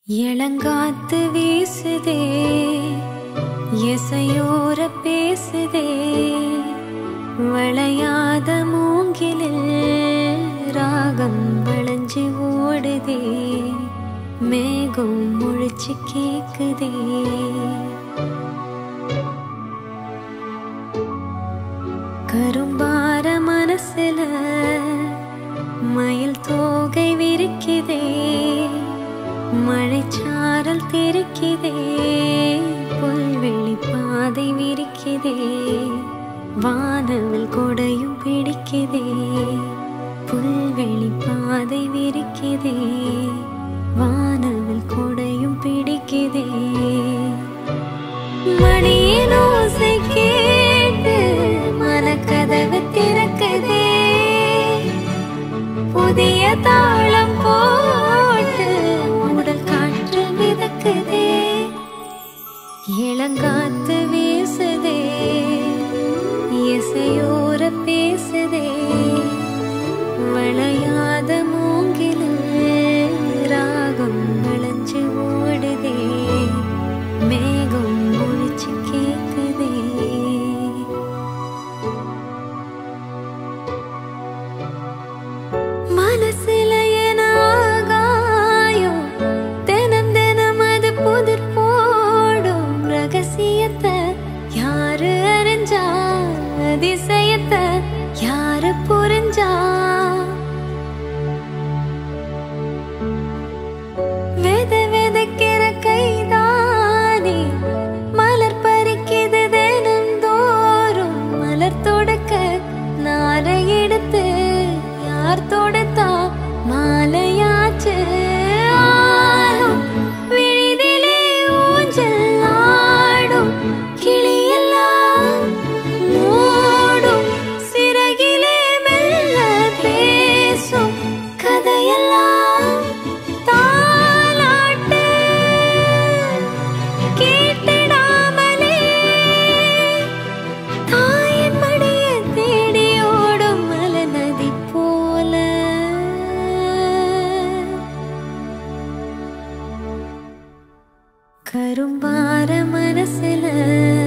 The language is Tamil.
இளங்காத்து வீசுதே எசையோர பேசுதே வளையாத மூங்கிலில் ராகம் வளைஞ்சு ஓடுதே மேகம் முழிச்சு கேக்குதே கரும்பார மனசுல மயில் தோகை விரிக்குதே மழைச்சாரல் தெரிக்குதே புல்வெளி பாதை விரிக்குதே வானவில் கொடையும் பிடிக்குதே புல்வெளி பாதை விரிக்குதே வானவில் கொடையும் பிடிக்குதே மணியின் ஓசை கேட்டு மனக்கதவு திறக்குதே புதிய தாளம் போட்டு உடல் காற்று மிதக்குதே இளங்காத்து வீசுதே இசையோர பேசுதே வளையாத மூங்கிலில் ராகம் விளைஞ்சு ஓடுதே மேகம் முழிச்சு கேக்குதே மனசுல என ஆகாயம் தினம் தினம் அது புதிர் போடும் ரகசியத்தை யாரு அறிஞ்சா அதிசயத்தை யாரு புரிஞ்சா வெத வெதக்கிற கைதானே மலர் பறிக்குது தினம் தோறும் மலர் தொடக்க நாரை எடுத்து யார் தொடுத்தா மாலையாச்சு ஆடும் விழிதிலே ஊஞ்சல் ஆடும் கிளியெல்லாம் மூடும் சிறகிலே மெல்ல பேசும் கதையெல்லாம் தாலாட்டு கேட்டிடாமலே தாயின் மடியை தேடி ஓடும் மலநதி போல கரும்பார மனசுல